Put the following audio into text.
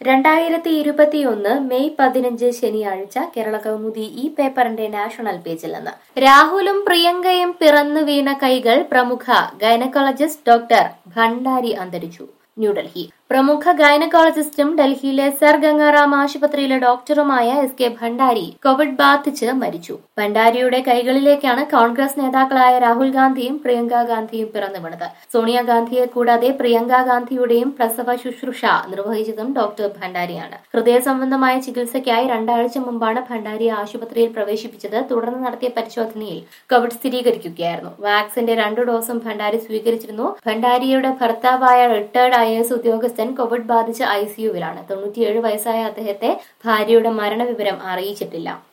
രണ്ടായിരത്തി ഇരുപത്തിയൊന്ന് മെയ് പതിനഞ്ച് ശനിയാഴ്ച കേരള കൗമുദി ഈ പേപ്പറിന്റെ നാഷണൽ പേജിൽ നിന്ന് രാഹുലും പ്രിയങ്കയും പിറന്നു വീണ കൈകൾ പ്രമുഖ ഗൈനക്കോളജിസ്റ്റ് ഡോക്ടർ ഭണ്ഡാരി അന്തരിച്ചു ന്യൂഡൽഹി പ്രമുഖ ഗൈനക്കോളജിസ്റ്റും ഡൽഹിയിലെ സർ ഗംഗാറാം ആശുപത്രിയിലെ ഡോക്ടറുമായ എസ് കെ ഭണ്ഡാരി കോവിഡ് ബാധിച്ച് മരിച്ചു ഭണ്ഡാരിയുടെ കൈകളിലേക്കാണ് കോൺഗ്രസ് നേതാക്കളായ രാഹുൽ ഗാന്ധിയും പ്രിയങ്ക ഗാന്ധിയും പിറന്നു വീണത് സോണിയാഗാന്ധിയെ കൂടാതെ പ്രിയങ്ക ഗാന്ധിയുടെയും പ്രസവ ശുശ്രൂഷ നിർവഹിച്ചതും ഡോക്ടർ ഭണ്ഡാരിയാണ് ഹൃദയ സംബന്ധമായ ചികിത്സയ്ക്കായി രണ്ടാഴ്ച മുമ്പാണ് ഭണ്ഡാരി ആശുപത്രിയിൽ പ്രവേശിപ്പിച്ചത് തുടർന്ന് നടത്തിയ പരിശോധനയിൽ കോവിഡ് സ്ഥിരീകരിക്കുകയായിരുന്നു വാക്സിന്റെ രണ്ടു ഡോസും ഭണ്ഡാരി സ്വീകരിച്ചിരുന്നു ഭണ്ഡാരിയുടെ ഭർത്താവായ റിട്ടയർഡ് ഐ എസ് ഉദ്യോഗസ്ഥൻ കോവിഡ് ബാധിച്ച് ഐസിയുവിലാണ് തൊണ്ണൂറ്റിയേഴ് വയസ്സായ അദ്ദേഹത്തെ ഭാര്യയുടെ മരണവിവരം അറിയിച്ചിട്ടില്ല